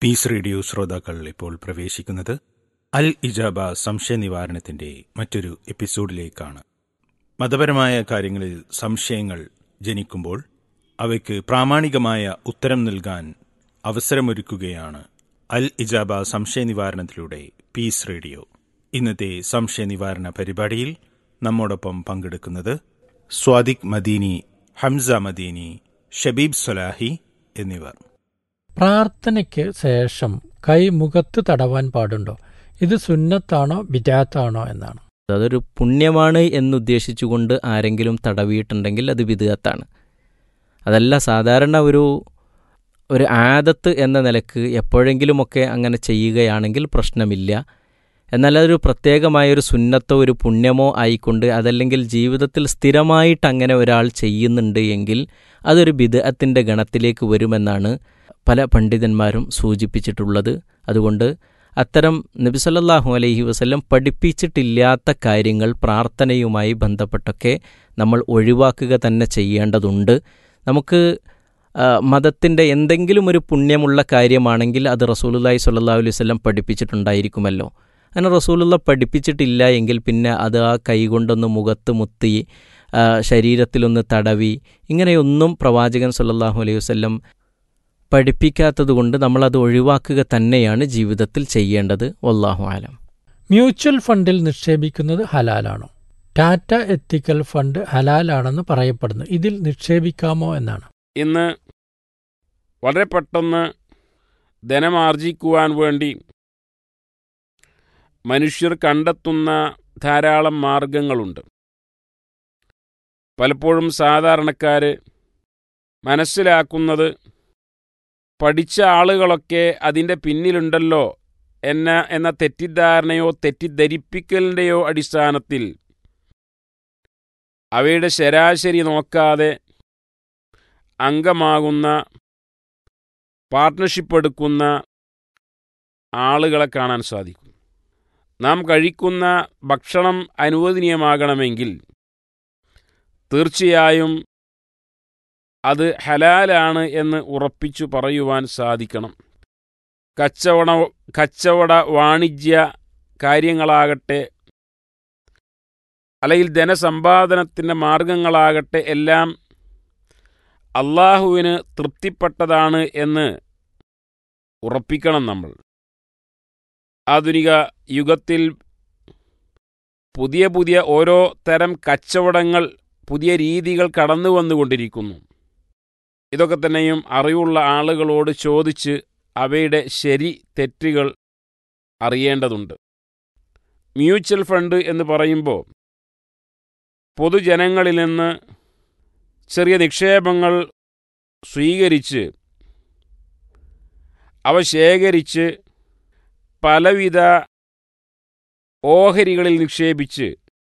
piece radio ശ്രോതാക്കൾ ഇപ്പോൾ പ്രവേശിക്കുന്നത് അൽ ഇജാബ സംശയ നിവാരണത്തിന്റെ മറ്റൊരു എപ്പിസോഡിലേക്കാണ് മതപരമായ കാര്യങ്ങളിൽ സംശയങ്ങൾ ജനിക്കുമ്പോൾ അവയ്ക്ക് പ്രാമാണികമായ ഉത്തരം നൽകാൻ അവസരമൊരുക്കുകയാണ് അൽ ഇജാബ സംശയ നിവാരണത്തിലൂടെ പീസ് റേഡിയോ ഇന്നത്തെ സംശയ നിവാരണ പരിപാടിയിൽ നമ്മോടൊപ്പം പങ്കെടുക്കുന്നത് സ്വാദിഖ് മദീനി ഹംസ മദീനി ഷബീബ് സൊലാഹി എന്നിവർ പ്രാർത്ഥനയ്ക്ക് ശേഷം കൈ മുഖത്ത് തടവാൻ പാടുണ്ടോ ഇത് സുന്നത്താണോ ബിജാത്താണോ എന്നാണ് അതൊരു പുണ്യമാണ് എന്നുദ്ദേശിച്ചുകൊണ്ട് ആരെങ്കിലും തടവിയിട്ടുണ്ടെങ്കിൽ അത് വിദഗത്താണ് അതല്ല സാധാരണ ഒരു ഒരു ആദത്ത് എന്ന നിലക്ക് എപ്പോഴെങ്കിലുമൊക്കെ അങ്ങനെ ചെയ്യുകയാണെങ്കിൽ പ്രശ്നമില്ല എന്നാൽ അതൊരു പ്രത്യേകമായൊരു സുന്നത്തോ ഒരു പുണ്യമോ ആയിക്കൊണ്ട് അതല്ലെങ്കിൽ ജീവിതത്തിൽ സ്ഥിരമായിട്ട് അങ്ങനെ ഒരാൾ ചെയ്യുന്നുണ്ട് എങ്കിൽ അതൊരു ബിദഅത്തിൻ്റെ ഗണത്തിലേക്ക് വരുമെന്നാണ് പല പണ്ഡിതന്മാരും സൂചിപ്പിച്ചിട്ടുള്ളത് അതുകൊണ്ട് അത്തരം നബിസല്ലാഹു അലൈഹി വസ്ല്ലം പഠിപ്പിച്ചിട്ടില്ലാത്ത കാര്യങ്ങൾ പ്രാർത്ഥനയുമായി ബന്ധപ്പെട്ടൊക്കെ നമ്മൾ ഒഴിവാക്കുക തന്നെ ചെയ്യേണ്ടതുണ്ട് നമുക്ക് മതത്തിൻ്റെ എന്തെങ്കിലും ഒരു പുണ്യമുള്ള കാര്യമാണെങ്കിൽ അത് റസൂലുല്ലാഹി സ്വല്ലല്ലാഹു അലൈഹി വസല്ലം പഠിപ്പിച്ചിട്ടുണ്ടായിരിക്കുമല്ലോ അങ്ങനെ റസൂലുള്ള പഠിപ്പിച്ചിട്ടില്ല എങ്കിൽ പിന്നെ അത് ആ കൈകൊണ്ടൊന്ന് മുഖത്ത് മുത്തി ശരീരത്തിലൊന്ന് തടവി ഇങ്ങനെയൊന്നും പ്രവാചകൻ സല്ലല്ലാഹു അലൈഹി വസല്ലം പഠിപ്പിക്കാത്തതുകൊണ്ട് നമ്മളത് ഒഴിവാക്കുക തന്നെയാണ് ജീവിതത്തിൽ ചെയ്യേണ്ടത് വല്ലാഹു ആലം മ്യൂച്വൽ ഫണ്ടിൽ നിക്ഷേപിക്കുന്നത് ഹലാലാണോ ടാറ്റ എത്തിക്കൽ ഫണ്ട് ഹലാലാണെന്ന് പറയപ്പെടുന്നു ഇതിൽ നിക്ഷേപിക്കാമോ എന്നാണ് ഇന്ന് വളരെ പെട്ടെന്ന് ധനമാർജിക്കുവാൻ വേണ്ടി മനുഷ്യർ കണ്ടെത്തുന്ന ധാരാളം മാർഗങ്ങളുണ്ട് പലപ്പോഴും സാധാരണക്കാർ മനസ്സിലാക്കുന്നത് പഠിച്ച ആളുകളൊക്കെ അതിൻ്റെ പിന്നിലുണ്ടല്ലോ എന്ന എന്ന തെറ്റിദ്ധാരണയോ തെറ്റിദ്ധരിപ്പിക്കലിൻ്റെയോ അടിസ്ഥാനത്തിൽ അവയുടെ ശരാശരി നോക്കാതെ അംഗമാകുന്ന പാർട്ട്ണർഷിപ്പ് എടുക്കുന്ന ആളുകളെ കാണാൻ സാധിക്കും നാം കഴിക്കുന്ന ഭക്ഷണം അനുവദനീയമാകണമെങ്കിൽ തീർച്ചയായും അത് ഹലാലാണ് എന്ന് ഉറപ്പിച്ചു പറയുവാൻ സാധിക്കണം കച്ചവട കച്ചവട വാണിജ്യ കാര്യങ്ങളാകട്ടെ അല്ലെങ്കിൽ ധനസമ്പാദനത്തിൻ്റെ മാർഗങ്ങളാകട്ടെ എല്ലാം അള്ളാഹുവിന് തൃപ്തിപ്പെട്ടതാണ് എന്ന് ഉറപ്പിക്കണം നമ്മൾ ആധുനിക യുഗത്തിൽ പുതിയ പുതിയ ഓരോ തരം കച്ചവടങ്ങൾ പുതിയ രീതികൾ കടന്നു വന്നുകൊണ്ടിരിക്കുന്നു ഇതൊക്കെ തന്നെയും അറിവുള്ള ആളുകളോട് ചോദിച്ച് അവയുടെ ശരി തെറ്റുകൾ അറിയേണ്ടതുണ്ട് മ്യൂച്വൽ ഫണ്ട് എന്ന് പറയുമ്പോൾ പൊതുജനങ്ങളിൽ നിന്ന് ചെറിയ നിക്ഷേപങ്ങൾ സ്വീകരിച്ച് അവ ശേഖരിച്ച് പലവിധ ഓഹരികളിൽ നിക്ഷേപിച്ച്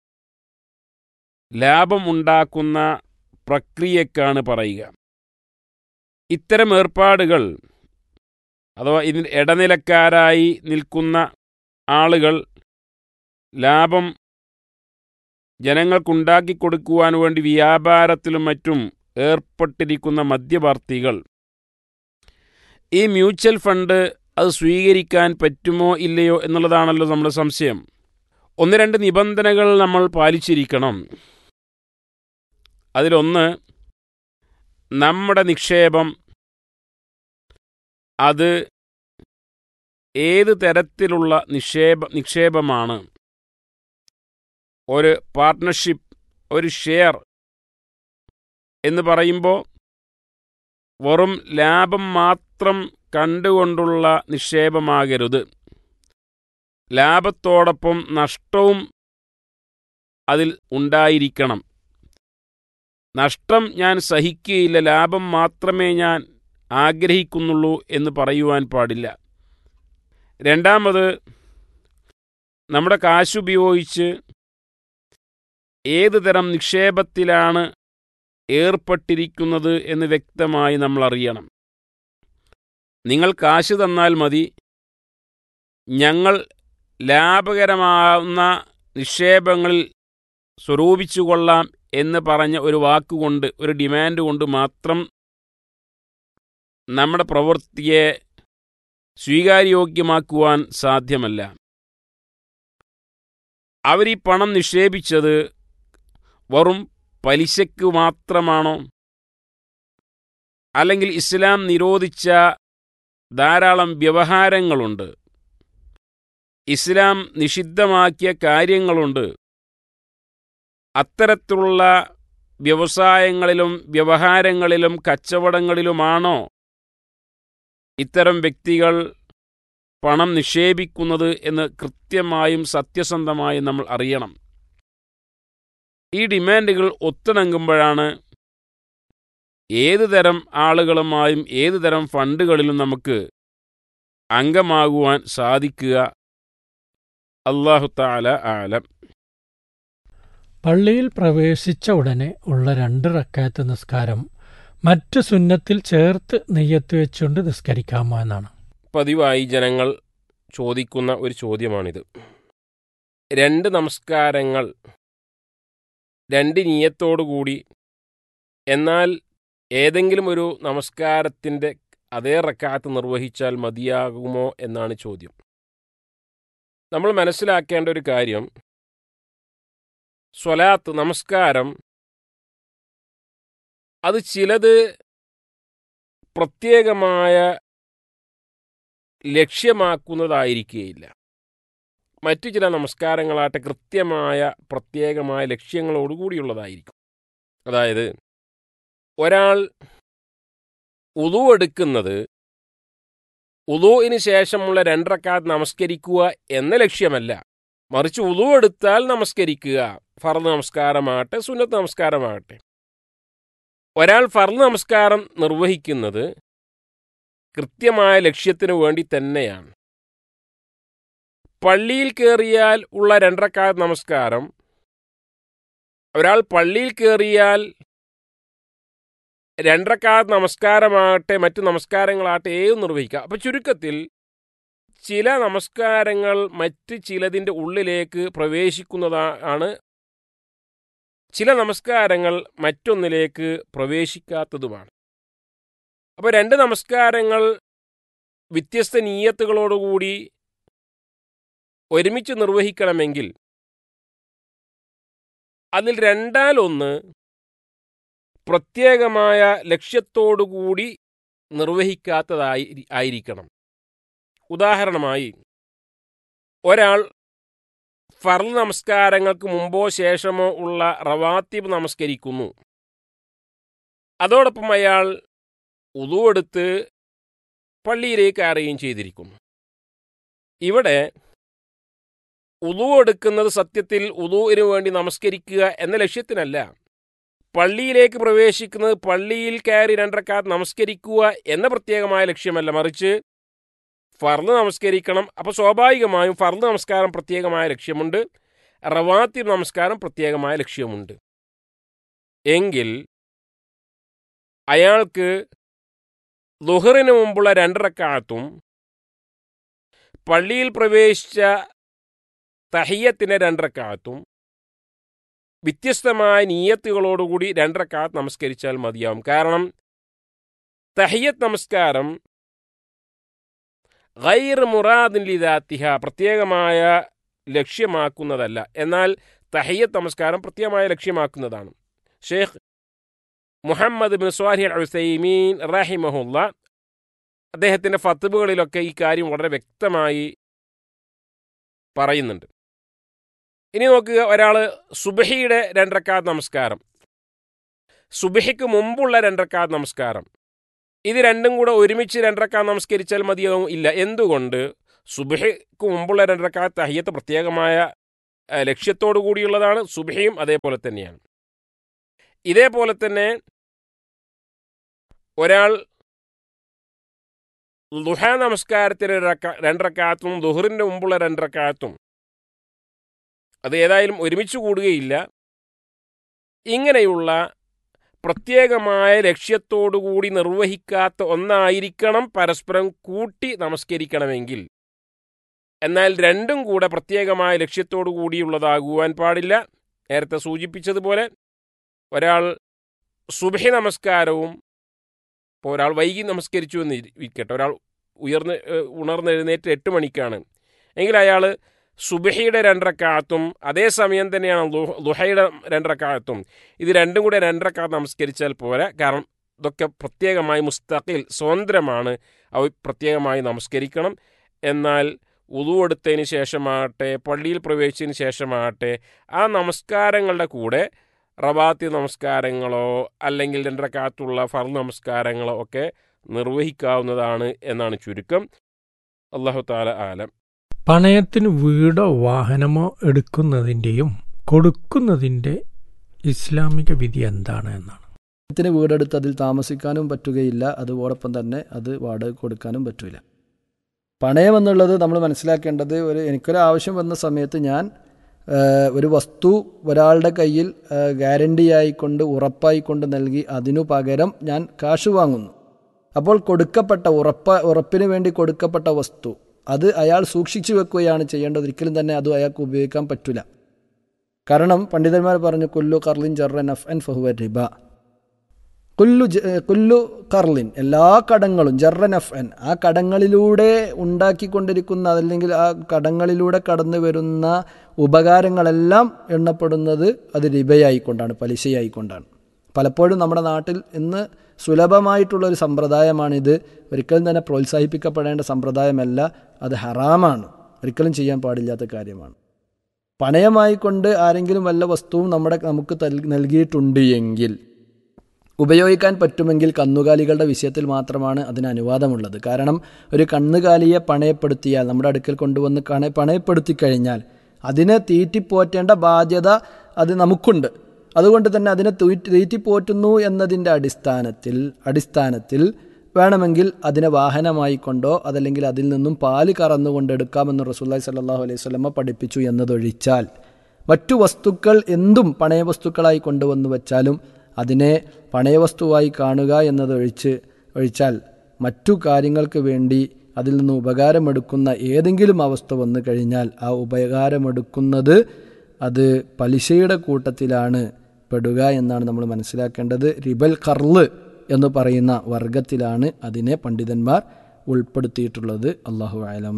ലാഭം ഉണ്ടാക്കുന്ന പ്രക്രിയക്കാണ് പറയുക ഇത്തരം ഏർപ്പാടുകൾ അഥവാ ഇതിന് ഇടനിലക്കാരായി നിൽക്കുന്ന ആളുകൾ ലാഭം ജനങ്ങൾക്കുണ്ടാക്കി കൊടുക്കുവാൻ വേണ്ടി വ്യാപാരത്തിലും മറ്റും ഏർപ്പെട്ടിരിക്കുന്ന മധ്യവർത്തികൾ ഈ മ്യൂച്വൽ ഫണ്ട് അത് സ്വീകരിക്കാൻ പറ്റുമോ ഇല്ലയോ എന്നുള്ളതാണല്ലോ നമ്മുടെ സംശയം ഒന്ന് രണ്ട് നിബന്ധനകൾ നമ്മൾ പാലിച്ചിരിക്കണം അതിലൊന്ന് നമ്മുടെ നിക്ഷേപം അത് ഏത് തരത്തിലുള്ള നിക്ഷേപ നിക്ഷേപമാണ് ഒരു പാർട്ട്ണർഷിപ്പ് ഒരു ഷെയർ എന്ന് പറയുമ്പോൾ വെറും ലാഭം മാത്രം കണ്ടുകൊണ്ടുള്ള നിക്ഷേപമാകരുത് ലാഭത്തോടൊപ്പം നഷ്ടവും അതിൽ ഉണ്ടായിരിക്കണം നഷ്ടം ഞാൻ സഹിക്കുകയില്ല ലാഭം മാത്രമേ ഞാൻ ആഗ്രഹിക്കുന്നുള്ളൂ എന്ന് പറയുവാൻ പാടില്ല രണ്ടാമത് നമ്മുടെ കാശുപയോഗിച്ച് ഏത് തരം നിക്ഷേപത്തിലാണ് ഏർപ്പെട്ടിരിക്കുന്നത് എന്ന് വ്യക്തമായി നമ്മൾ അറിയണം നിങ്ങൾ കാശ് തന്നാൽ മതി ഞങ്ങൾ ലാഭകരമാവുന്ന നിക്ഷേപങ്ങളിൽ സ്വരൂപിച്ചു കൊള്ളാം എന്ന് പറഞ്ഞ ഒരു വാക്കുകൊണ്ട് ഒരു ഡിമാൻഡ് കൊണ്ട് മാത്രം നമ്മുടെ പ്രവൃത്തിയെ സ്വീകാര്യോഗ്യമാക്കുവാൻ സാധ്യമല്ല അവർ ഈ പണം നിക്ഷേപിച്ചത് വെറും പലിശയ്ക്ക് മാത്രമാണോ അല്ലെങ്കിൽ ഇസ്ലാം നിരോധിച്ച ധാരാളം വ്യവഹാരങ്ങളുണ്ട് ഇസ്ലാം നിഷിദ്ധമാക്കിയ കാര്യങ്ങളുണ്ട് അത്തരത്തിലുള്ള വ്യവസായങ്ങളിലും വ്യവഹാരങ്ങളിലും കച്ചവടങ്ങളിലുമാണോ ഇത്തരം വ്യക്തികൾ പണം നിക്ഷേപിക്കുന്നത് എന്ന് കൃത്യമായും സത്യസന്ധമായും നമ്മൾ അറിയണം ഈ ഡിമാൻഡുകൾ ഒത്തിണങ്ങുമ്പോഴാണ് ഏത് തരം ആളുകളുമായും ഏത് തരം ഫണ്ടുകളിലും നമുക്ക് അംഗമാകുവാൻ സാധിക്കുക അള്ളാഹു താല ആലം പള്ളിയിൽ പ്രവേശിച്ച ഉടനെ ഉള്ള രണ്ട് റക്കായത്ത് നിസ്കാരം മറ്റ് സുന്നത്തിൽ ചേർത്ത് നെയ്യത്ത് വെച്ചുകൊണ്ട് നിസ്കരിക്കാമോ എന്നാണ് പതിവായി ജനങ്ങൾ ചോദിക്കുന്ന ഒരു ചോദ്യമാണിത് രണ്ട് നമസ്കാരങ്ങൾ രണ്ട് നീയത്തോടുകൂടി എന്നാൽ ഏതെങ്കിലും ഒരു നമസ്കാരത്തിൻ്റെ അതേ റക്കാത്ത് നിർവഹിച്ചാൽ മതിയാകുമോ എന്നാണ് ചോദ്യം നമ്മൾ മനസ്സിലാക്കേണ്ട ഒരു കാര്യം സ്വലാത്ത് നമസ്കാരം അത് ചിലത് പ്രത്യേകമായ ലക്ഷ്യമാക്കുന്നതായിരിക്കുകയില്ല മറ്റു ചില നമസ്കാരങ്ങളാട്ടെ കൃത്യമായ പ്രത്യേകമായ ലക്ഷ്യങ്ങളോടുകൂടിയുള്ളതായിരിക്കും അതായത് ഒരാൾ ഉതു എടുക്കുന്നത് ഉദുവിന് ശേഷമുള്ള രണ്ടരക്കാത്ത് നമസ്കരിക്കുക എന്ന ലക്ഷ്യമല്ല മറിച്ച് ഉതു എടുത്താൽ നമസ്കരിക്കുക ഫർദ് നമസ്കാരമാകട്ടെ സുന്നത്ത് നമസ്കാരമാകട്ടെ ഒരാൾ ഫർദ് നമസ്കാരം നിർവഹിക്കുന്നത് കൃത്യമായ ലക്ഷ്യത്തിനു വേണ്ടി തന്നെയാണ് പള്ളിയിൽ കയറിയാൽ ഉള്ള രണ്ടരക്കാത്ത് നമസ്കാരം ഒരാൾ പള്ളിയിൽ കയറിയാൽ രണ്ടരക്കാത്ത് നമസ്കാരമാകട്ടെ മറ്റു നമസ്കാരങ്ങളാകട്ടെ ഏതും നിർവഹിക്കാം അപ്പം ചുരുക്കത്തിൽ ചില നമസ്കാരങ്ങൾ മറ്റ് ചിലതിൻ്റെ ഉള്ളിലേക്ക് പ്രവേശിക്കുന്നതാണ് ചില നമസ്കാരങ്ങൾ മറ്റൊന്നിലേക്ക് പ്രവേശിക്കാത്തതുമാണ് അപ്പോൾ രണ്ട് നമസ്കാരങ്ങൾ വ്യത്യസ്ത നീയത്തുകളോടുകൂടി ഒരുമിച്ച് നിർവഹിക്കണമെങ്കിൽ അതിൽ രണ്ടാലൊന്ന് പ്രത്യേകമായ ലക്ഷ്യത്തോടുകൂടി നിർവഹിക്കാത്തതായി ആയിരിക്കണം ഉദാഹരണമായി ഒരാൾ ഫർൾ നമസ്കാരങ്ങൾക്ക് മുമ്പോ ശേഷമോ ഉള്ള റവാത്തിബ് നമസ്കരിക്കുന്നു അതോടൊപ്പം അയാൾ ഉതുവെടുത്ത് പള്ളിയിലേക്ക് കയറുകയും ചെയ്തിരിക്കുന്നു ഇവിടെ ഉതു എടുക്കുന്നത് സത്യത്തിൽ ഉതുവിന് വേണ്ടി നമസ്കരിക്കുക എന്ന ലക്ഷ്യത്തിനല്ല പള്ളിയിലേക്ക് പ്രവേശിക്കുന്നത് പള്ളിയിൽ കയറി രണ്ടരക്കാത്ത് നമസ്കരിക്കുക എന്ന പ്രത്യേകമായ ലക്ഷ്യമല്ല മറിച്ച് ഫർദ് നമസ്കരിക്കണം അപ്പോൾ സ്വാഭാവികമായും ഫർദ് നമസ്കാരം പ്രത്യേകമായ ലക്ഷ്യമുണ്ട് റവാത്തിബ് നമസ്കാരം പ്രത്യേകമായ ലക്ഷ്യമുണ്ട് എങ്കിൽ അയാൾക്ക് ലുഹറിന് മുമ്പുള്ള രണ്ടരക്കാത്തും പള്ളിയിൽ പ്രവേശിച്ച തഹിയത്തിൻ്റെ രണ്ടരക്കാത്തും വ്യത്യസ്തമായ നീയത്തുകളോടുകൂടി രണ്ടരക്കാത്ത് നമസ്കരിച്ചാൽ മതിയാവും കാരണം തഹിയത്ത് നമസ്കാരം ഗൈർ മുറാദിൻ ലിദാത്തിഹ പ്രത്യേകമായ ലക്ഷ്യമാക്കുന്നതല്ല എന്നാൽ തഹിയത്ത് നമസ്കാരം പ്രത്യേകമായ ലക്ഷ്യമാക്കുന്നതാണ് Sheikh Muhammad bin Salih al Uthaymeen റഹിമഹുല്ല അദ്ദേഹത്തിൻ്റെ ഫത്തുബുകളിലൊക്കെ ഈ കാര്യം വളരെ വ്യക്തമായി പറയുന്നുണ്ട് ഇനി നോക്കുക ഒരാൾ സുബഹിയുടെ രണ്ടരക്കാത്ത് നമസ്കാരം സുബഹിക്ക് മുമ്പുള്ള രണ്ടരക്കാത്ത് നമസ്കാരം ഇത് രണ്ടും കൂടെ ഒരുമിച്ച് രണ്ടരക്കാത്ത് നമസ്കരിച്ചാൽ മതിയാവും ഇല്ല എന്തുകൊണ്ട് സുബഹിക്ക് മുമ്പുള്ള രണ്ടരക്കാത്ത് തഹിയത്ത് പ്രത്യേകമായ ലക്ഷ്യത്തോടു കൂടിയുള്ളതാണ് സുബഹിയും അതേപോലെ തന്നെയാണ് ഇതേപോലെ തന്നെ ഒരാൾ ദുഹ നമസ്കാരത്തിന് രണ്ടരക്കാത്തും ദുഹറിൻ്റെ മുമ്പുള്ള രണ്ടരക്കാത്തും അത് ഏതായാലും ഒരുമിച്ച് കൂടുകയില്ല ഇങ്ങനെയുള്ള പ്രത്യേകമായ ലക്ഷ്യത്തോടുകൂടി നിർവഹിക്കാത്ത ഒന്നായിരിക്കണം പരസ്പരം കൂട്ടി നമസ്കരിക്കണമെങ്കിൽ എന്നാൽ രണ്ടും കൂടെ പ്രത്യേകമായ ലക്ഷ്യത്തോടു കൂടിയുള്ളതാകുവാൻ പാടില്ല നേരത്തെ സൂചിപ്പിച്ചതുപോലെ ഒരാൾ സുബഹി നമസ്കാരവും ഇപ്പോൾ ഒരാൾ വൈകി നമസ്കരിച്ചു എന്ന് ഇരിക്കട്ടെ ഒരാൾ ഉയർന്ന് ഏഹ്, ഉണർന്നെഴുന്നേറ്റ് എട്ട് മണിക്കാണ് എങ്കിൽ അയാൾ സുബഹിയുടെ രണ്ടരക്കാലത്തും അതേസമയം തന്നെയാണ് ലുഹ- ലുഹയുടെ രണ്ടരക്കാലത്തും ഇത് രണ്ടും കൂടെ രണ്ടരക്കാലത്ത് നമസ്കരിച്ചാൽ പോരാ കാരണം ഇതൊക്കെ പ്രത്യേകമായി മുസ്തഖിൽ സ്വതന്ത്രമാണ് അവ പ്രത്യേകമായി നമസ്കരിക്കണം എന്നാൽ ഉതു എടുത്തതിന് ശേഷമാകട്ടെ പള്ളിയിൽ പ്രവേശിച്ചതിന് ശേഷമാകട്ടെ ആ നമസ്കാരങ്ങളുടെ കൂടെ റബാത്തി നമസ്കാരങ്ങളോ അല്ലെങ്കിൽ രണ്ടരക്കാലത്തുള്ള ഫർ നമസ്കാരങ്ങളോ ഒക്കെ നിർവഹിക്കാവുന്നതാണ് എന്നാണ് ചുരുക്കം അള്ളാഹു താല ആലം പണയത്തിന് വീടോ വാഹനമോ എടുക്കുന്നതിൻ്റെയും കൊടുക്കുന്നതിൻ്റെ ഇസ്ലാമിക വിധി എന്താണ് എന്നാണ് ത്തിന് വീടെടുത്ത് അതിൽ താമസിക്കാനും പറ്റുകയില്ല അതോടൊപ്പം തന്നെ അത് വാടക കൊടുക്കാനും പറ്റില്ല പണയം എന്നുള്ളത് നമ്മൾ മനസ്സിലാക്കേണ്ടത് ഒരു എനിക്കൊരു ആവശ്യം വന്ന സമയത്ത് ഞാൻ ആ, ഒരു വസ്തു ഒരാളുടെ കയ്യിൽ ഗ്യാരണ്ടി ആയിക്കൊണ്ട് ഉറപ്പായിക്കൊണ്ട് നൽകി അതിനു പകരം ഞാൻ കാശ് വാങ്ങുന്നു അപ്പോൾ കൊടുക്കപ്പെട്ട ഉറപ്പ ഉറപ്പിന് വേണ്ടി കൊടുക്കപ്പെട്ട വസ്തു അത് അയാൾ സൂക്ഷിച്ചു വെക്കുകയാണ് ചെയ്യേണ്ടത് ഒരിക്കലും തന്നെ അത് അയാൾക്ക് ഉപയോഗിക്കാൻ പറ്റില്ല കാരണം പണ്ഡിതന്മാർ പറഞ്ഞു കൊല്ലു കർലിൻ ജർറൻ അഫ് അൻ ഫഹുവ റിബ കുല്ലു ജ- ഏ, കുല്ലു കർലിൻ എല്ലാ കടങ്ങളും ജർറൻ അഫ് അൻ ആ കടങ്ങളിലൂടെ ഉണ്ടാക്കിക്കൊണ്ടിരിക്കുന്ന അതല്ലെങ്കിൽ ആ കടങ്ങളിലൂടെ കടന്നു വരുന്ന ഉപകാരങ്ങളെല്ലാം എണ്ണപ്പെടുന്നത് അത് റിബയായിക്കൊണ്ടാണ് പലിശയായിക്കൊണ്ടാണ് പലപ്പോഴും നമ്മുടെ നാട്ടിൽ ഇന്ന് സുലഭമായിട്ടുള്ളൊരു സമ്പ്രദായമാണിത് ഒരിക്കലും തന്നെ പ്രോത്സാഹിപ്പിക്കപ്പെടേണ്ട സമ്പ്രദായമല്ല അത് ഹറാമാണ് ഒരിക്കലും ചെയ്യാൻ പാടില്ലാത്ത കാര്യമാണ് പണയമായി കൊണ്ട് ആരെങ്കിലും വല്ല വസ്തുവും നമ്മുടെ നമുക്ക് തൽ- നൽകിയിട്ടുണ്ട് എങ്കിൽ ഉപയോഗിക്കാൻ പറ്റുമെങ്കിൽ കന്നുകാലികളുടെ വിഷയത്തിൽ മാത്രമാണ് അതിന് അനുവാദമുള്ളത് കാരണം ഒരു കന്നുകാലിയെ പണയപ്പെടുത്തിയാൽ നമ്മുടെ അടുക്കൽ കൊണ്ടുവന്ന് കണ പണയപ്പെടുത്തി കഴിഞ്ഞാൽ അതിനെ തീറ്റിപ്പോറ്റേണ്ട ബാധ്യത അത് നമുക്കുണ്ട് അതുകൊണ്ട് തന്നെ അതിനെ തീറ്റി തീറ്റിപ്പോറ്റുന്നു എന്നതിൻ്റെ അടിസ്ഥാനത്തിൽ അടിസ്ഥാനത്തിൽ വേണമെങ്കിൽ അതിനെ വാഹനമായി കൊണ്ടോ അതല്ലെങ്കിൽ അതിൽ നിന്നും പാല് കറന്നുകൊണ്ട് എടുക്കാമെന്ന് റസൂല്ലായി സല്ലാഹു അലൈഹി സ്വലമ പഠിപ്പിച്ചു എന്നതൊഴിച്ചാൽ മറ്റു വസ്തുക്കൾ എന്തും പണയവസ്തുക്കളായി കൊണ്ടുവന്നു വച്ചാലും അതിനെ പണയവസ്തുവായി കാണുക എന്നതൊഴിച്ച് ഒഴിച്ചാൽ മറ്റു കാര്യങ്ങൾക്ക് വേണ്ടി അതിൽ നിന്ന് ഉപകാരമെടുക്കുന്ന ഏതെങ്കിലും അവസ്ഥ വന്നു കഴിഞ്ഞാൽ ആ ഉപകാരമെടുക്കുന്നത് അത് പലിശയുടെ കൂട്ടത്തിലാണ് പെടുക എന്നാണ് നമ്മൾ മനസ്സിലാക്കേണ്ടത് റിബൽ കർള് എന്ന് പറയുന്ന വർഗത്തിലാണ് അതിനെ പണ്ഡിതന്മാർ ഉൾപ്പെടുത്തിയിട്ടുള്ളത് അള്ളാഹു ആലം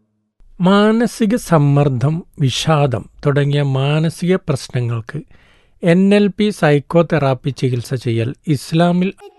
മാനസിക സമ്മർദ്ദം വിഷാദം തുടങ്ങിയ മാനസിക പ്രശ്നങ്ങൾക്ക് എൻ എൽ പി സൈക്കോതെറാപ്പി ചികിത്സ ചെയ്യൽ ഇസ്ലാമിൽ